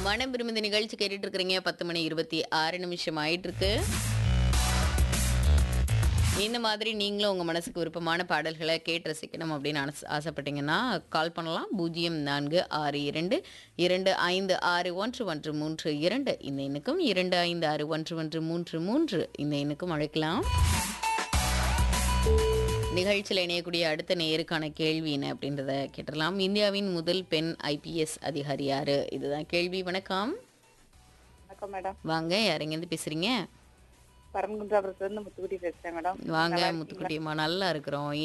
மனம் விரும்புத நிகழ்ச்சி கேட்டுட்டு இருக்கிறீங்க பத்து மணி இருபத்தி ஆறு நிமிஷம் ஆயிட்டு இருக்கு இந்த மாதிரி நீங்களும் உங்கள் மனசுக்கு விருப்பமான பாடல்களை கேட்டு ரசிக்கணும் அப்படின்னு ஆசை- ஆசைப்பட்டீங்கன்னா கால் பண்ணலாம் பூஜ்ஜியம் நான்கு ஆறு இரண்டு இரண்டு ஐந்து ஆறு ஒன்று ஒன்று மூன்று இரண்டு இந்த எண்ணுக்கும் இரண்டு ஐந்து ஆறு ஒன்று ஒன்று மூன்று மூன்று இந்த எண்ணுக்கும் அழைக்கலாம் நிகழ்ச்சியில் இணையக்கூடிய அடுத்த நேருக்கான கேள்வி என்ன அப்படின்றத கேட்டுடலாம் இந்தியாவின் முதல் பெண் ஐபிஎஸ் அதிகாரி யாரு இதுதான் கேள்வி வணக்கம் வணக்கம் மேடம் வாங்க யாரெங்கேருந்து பேசுறீங்க பரமகுன்றாபுரத்துல இருந்து முத்துக்குட்டி பேசுறேன் மேடம் வாங்க முத்துக்குட்டியம்மா நல்லா இருக்கிறோம்